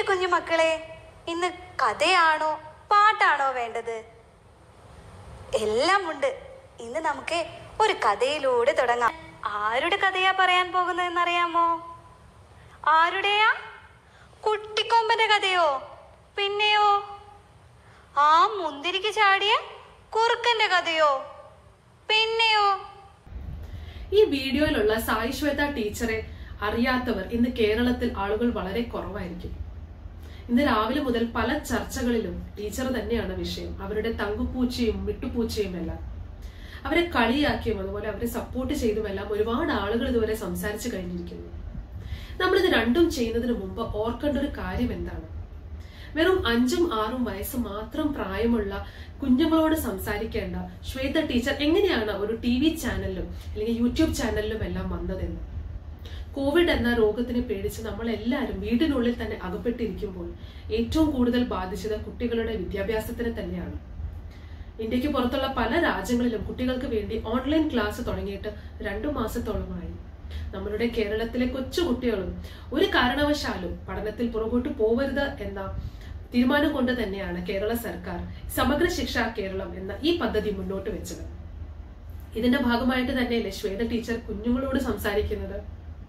കുഞ്ഞു മക്കളെ ഇന്ന് കഥയാണോ പാട്ടാണോ വേണ്ടത് എല്ലാം ഉണ്ട് ഇന്ന് നമുക്ക് ഒരു കഥയിലൂടെ തുടങ്ങാം ആരുടെ കഥയാ പറയാൻ പോകുന്നതെന്നറിയാമോ ആരുടെയാ കുട്ടിക്കൊമ്പന്റെ കഥയോ പിന്നെയോ ആ മുന്തിരിക്ക് ചാടിയ കുറുക്കന്റെ കഥയോ പിന്നെയോ ഈ വീഡിയോയിലുള്ള സായി ശ്വേത ടീച്ചറെ അറിയാത്തവർ ഇന്ന് കേരളത്തിൽ ആളുകൾ വളരെ കുറവായിരിക്കും ഇന്ന് രാവിലെ മുതൽ പല ചർച്ചകളിലും ടീച്ചർ തന്നെയാണ് വിഷയം അവരുടെ തങ്കുപൂച്ചയും മിട്ടുപൂച്ചയും എല്ലാം അവരെ കളിയാക്കിയും അതുപോലെ അവരെ സപ്പോർട്ട് ചെയ്തുമെല്ലാം ഒരുപാട് ആളുകൾ ഇതുവരെ സംസാരിച്ചു കഴിഞ്ഞിരിക്കുന്നു നമ്മളിത് രണ്ടും ചെയ്യുന്നതിന് മുമ്പ് ഓർക്കേണ്ട ഒരു കാര്യം എന്താണ് വെറും അഞ്ചും ആറും വയസ്സ് മാത്രം പ്രായമുള്ള കുഞ്ഞുങ്ങളോട് സംസാരിക്കേണ്ട ശ്വേത ടീച്ചർ എങ്ങനെയാണ് ഒരു ടി വി ചാനലിലും അല്ലെങ്കിൽ യൂട്യൂബ് ചാനലിലും എല്ലാം വന്നതെന്ന് കോവിഡ് എന്ന രോഗത്തിനെ പേടിച്ച് നമ്മൾ എല്ലാവരും വീടിനുള്ളിൽ തന്നെ അകപ്പെട്ടിരിക്കുമ്പോൾ ഏറ്റവും കൂടുതൽ ബാധിച്ചത് കുട്ടികളുടെ വിദ്യാഭ്യാസത്തിന് തന്നെയാണ് ഇന്ത്യക്ക് പുറത്തുള്ള പല രാജ്യങ്ങളിലും കുട്ടികൾക്ക് വേണ്ടി ഓൺലൈൻ ക്ലാസ് തുടങ്ങിയിട്ട് രണ്ടു മാസത്തോളമായി നമ്മളുടെ കേരളത്തിലെ കൊച്ചു കുട്ടികളും ഒരു കാരണവശാലും പഠനത്തിൽ പുറകോട്ട് പോവരുത് എന്ന തീരുമാനം കൊണ്ട് തന്നെയാണ് കേരള സർക്കാർ സമഗ്ര ശിക്ഷ കേരളം എന്ന ഈ പദ്ധതി മുന്നോട്ട് വെച്ചത് ഇതിന്റെ ഭാഗമായിട്ട് തന്നെയല്ലേ ശ്വേത ടീച്ചർ കുഞ്ഞുങ്ങളോട് സംസാരിക്കുന്നത്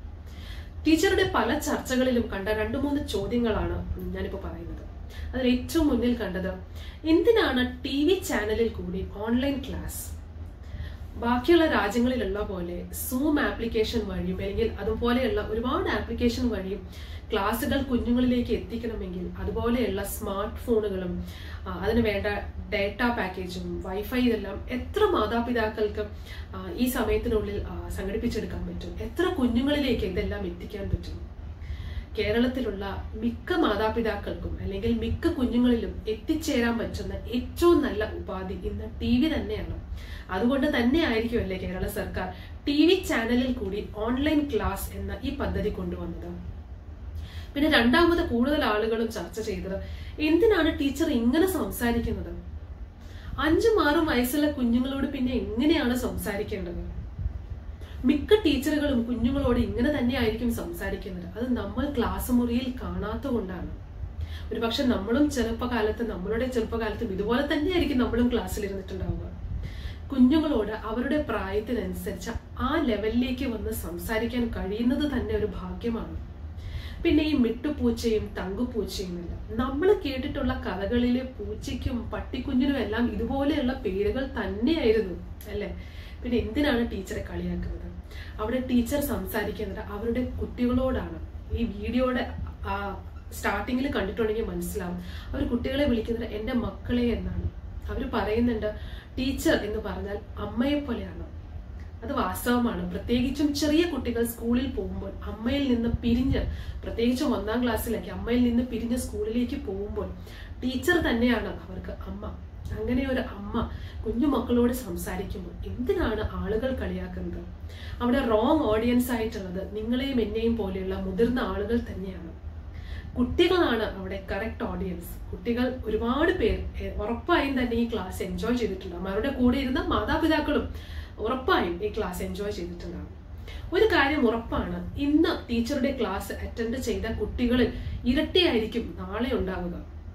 ടീച്ചറുടെ പല ചർച്ചകളിലും കണ്ട രണ്ടു മൂന്ന് ചോദ്യങ്ങളാണ് ഞാനിപ്പോ പറയുന്നത് അതിൽ ഏറ്റവും മുന്നിൽ കണ്ടത് എന്തിനാണ് ടി വി ചാനലിൽ കൂടി ഓൺലൈൻ ക്ലാസ് ബാക്കിയുള്ള രാജ്യങ്ങളിലുള്ള പോലെ സൂം ആപ്ലിക്കേഷൻ വഴിയും അല്ലെങ്കിൽ അതുപോലെയുള്ള ഒരുപാട് ആപ്ലിക്കേഷൻ വഴിയും ക്ലാസ്സുകൾ കുഞ്ഞുങ്ങളിലേക്ക് എത്തിക്കണമെങ്കിൽ അതുപോലെയുള്ള സ്മാർട്ട് ഫോണുകളും ആ, അതിന് വേണ്ട ഡേറ്റ പാക്കേജും വൈഫൈ ഇതെല്ലാം എത്ര മാതാപിതാക്കൾക്ക് ആ, ഈ സമയത്തിനുള്ളിൽ ആ, സംഘടിപ്പിച്ചെടുക്കാൻ പറ്റും എത്ര കുഞ്ഞുങ്ങളിലേക്ക് ഇതെല്ലാം എത്തിക്കാൻ പറ്റും കേരളത്തിലുള്ള മിക്ക മാതാപിതാക്കൾക്കും അല്ലെങ്കിൽ മിക്ക കുഞ്ഞുങ്ങളിലും എത്തിച്ചേരാൻ പറ്റുന്ന ഏറ്റവും നല്ല ഉപാധി ഇന്ന് ടി വി തന്നെയാണ് അതുകൊണ്ട് തന്നെ ആയിരിക്കും അല്ലേ കേരള സർക്കാർ ടി വി ചാനലിൽ കൂടി ഓൺലൈൻ ക്ലാസ് എന്ന ഈ പദ്ധതി കൊണ്ടുവന്നത് പിന്നെ രണ്ടാമത് കൂടുതൽ ആളുകളും ചർച്ച ചെയ്തത് എന്തിനാണ് ടീച്ചർ ഇങ്ങനെ സംസാരിക്കുന്നത് അഞ്ചും ആറും വയസ്സുള്ള കുഞ്ഞുങ്ങളോട് പിന്നെ എങ്ങനെയാണ് സംസാരിക്കേണ്ടത് മിക്ക ടീച്ചറുകളും കുഞ്ഞുങ്ങളോട് ഇങ്ങനെ തന്നെയായിരിക്കും സംസാരിക്കുന്നത് അത് നമ്മൾ ക്ലാസ് മുറിയിൽ കാണാത്ത കൊണ്ടാണ് ഒരുപക്ഷെ നമ്മളും ചെറുപ്പകാലത്ത് നമ്മളുടെ ചെറുപ്പകാലത്തും ഇതുപോലെ തന്നെയായിരിക്കും നമ്മളും ക്ലാസ്സിൽ ഇരുന്നിട്ടുണ്ടാവുക കുഞ്ഞുങ്ങളോട് അവരുടെ പ്രായത്തിനനുസരിച്ച് ആ ലെവലിലേക്ക് വന്ന് സംസാരിക്കാൻ കഴിയുന്നത് തന്നെ ഒരു ഭാഗ്യമാണ് പിന്നെ ഈ മിട്ടുപൂച്ചയും തങ്കുപൂച്ചയും എല്ലാം നമ്മൾ കേട്ടിട്ടുള്ള കഥകളിലെ പൂച്ചയ്ക്കും പട്ടിക്കുഞ്ഞിനും എല്ലാം ഇതുപോലെയുള്ള പേരുകൾ തന്നെയായിരുന്നു അല്ലെ പിന്നെ എന്തിനാണ് ടീച്ചറെ കളിയാക്കുന്നത് അവിടെ ടീച്ചർ സംസാരിക്കുന്നത് അവരുടെ കുട്ടികളോടാണ് ഈ വീഡിയോയുടെ ആ സ്റ്റാർട്ടിങ്ങിൽ കണ്ടിട്ടുണ്ടെങ്കിൽ മനസ്സിലാവും അവർ കുട്ടികളെ വിളിക്കുന്നത് എൻ്റെ മക്കളെ എന്നാണ് അവർ പറയുന്നുണ്ട് ടീച്ചർ എന്ന് പറഞ്ഞാൽ അമ്മയെ പോലെയാണ് അത് വാസ്തവമാണ് പ്രത്യേകിച്ചും ചെറിയ കുട്ടികൾ സ്കൂളിൽ പോകുമ്പോൾ അമ്മയിൽ നിന്ന് പിരിഞ്ഞ് പ്രത്യേകിച്ചും ഒന്നാം ക്ലാസ്സിലേക്ക് അമ്മയിൽ നിന്ന് പിരിഞ്ഞ് സ്കൂളിലേക്ക് പോകുമ്പോൾ ടീച്ചർ തന്നെയാണ് അവർക്ക് അമ്മ അങ്ങനെ ഒരു അമ്മ കുഞ്ഞു മക്കളോട് സംസാരിക്കുമ്പോൾ എന്തിനാണ് ആളുകൾ കളിയാക്കുന്നത് അവിടെ റോങ് ഓഡിയൻസ് ആയിട്ടുള്ളത് നിങ്ങളെയും എന്നെയും പോലെയുള്ള മുതിർന്ന ആളുകൾ തന്നെയാണ് കുട്ടികളാണ് അവിടെ കറക്റ്റ് ഓഡിയൻസ് കുട്ടികൾ ഒരുപാട് പേർ എ, ഉറപ്പായും തന്നെ ഈ ക്ലാസ് എൻജോയ് ചെയ്തിട്ടുണ്ടാകും അവരുടെ കൂടെ ഇരുന്ന മാതാപിതാക്കളും ഉറപ്പായും ഈ ക്ലാസ് എൻജോയ് ചെയ്തിട്ടുണ്ടാകും ഒരു കാര്യം ഉറപ്പാണ് ഇന്ന് ടീച്ചറുടെ ക്ലാസ് അറ്റൻഡ് ചെയ്ത കുട്ടികളിൽ ഇരട്ടിയായിരിക്കും നാളെ ഉണ്ടാവുക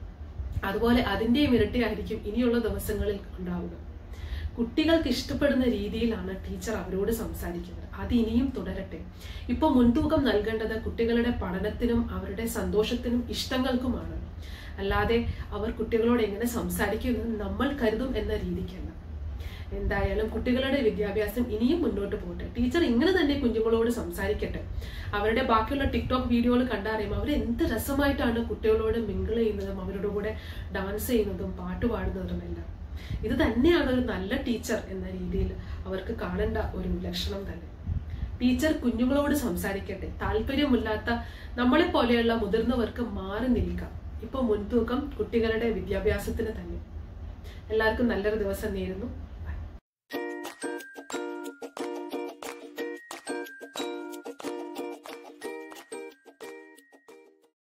അതുപോലെ അതിന്റെയും ഇരട്ടിയായിരിക്കും ഇനിയുള്ള ദിവസങ്ങളിൽ ഉണ്ടാവുക കുട്ടികൾക്ക് ഇഷ്ടപ്പെടുന്ന രീതിയിലാണ് ടീച്ചർ അവരോട് സംസാരിക്കുന്നത് അത് ഇനിയും തുടരട്ടെ ഇപ്പൊ മുൻതൂക്കം നൽകേണ്ടത് കുട്ടികളുടെ പഠനത്തിനും അവരുടെ സന്തോഷത്തിനും ഇഷ്ടങ്ങൾക്കുമാണ് അല്ലാതെ അവർ കുട്ടികളോട് എങ്ങനെ സംസാരിക്കുമെന്ന് നമ്മൾ കരുതും എന്ന രീതിക്കല്ല എന്തായാലും കുട്ടികളുടെ വിദ്യാഭ്യാസം ഇനിയും മുന്നോട്ട് പോകട്ടെ ടീച്ചർ ഇങ്ങനെ തന്നെ കുഞ്ഞുങ്ങളോട് സംസാരിക്കട്ടെ അവരുടെ ബാക്കിയുള്ള ടിക്ടോക്ക് വീഡിയോകൾ കണ്ടറിയും അവർ എന്ത് രസമായിട്ടാണ് കുട്ടികളോട് മിങ്കിൾ ചെയ്യുന്നതും അവരുടെ കൂടെ ഡാൻസ് ചെയ്യുന്നതും പാട്ട് പാടുന്നതും എല്ലാം ഇത് തന്നെയാണ് ഒരു നല്ല ടീച്ചർ എന്ന രീതിയിൽ അവർക്ക് കാണേണ്ട ഒരു ലക്ഷണം തന്നെ ടീച്ചർ കുഞ്ഞുങ്ങളോട് സംസാരിക്കട്ടെ താല്പര്യമില്ലാത്ത നമ്മളെ പോലെയുള്ള മുതിർന്നവർക്ക് മാറി നിൽക്കാം ഇപ്പൊ മുൻതൂക്കം കുട്ടികളുടെ വിദ്യാഭ്യാസത്തിന് തന്നെ എല്ലാവർക്കും നല്ലൊരു ദിവസം നേരുന്നു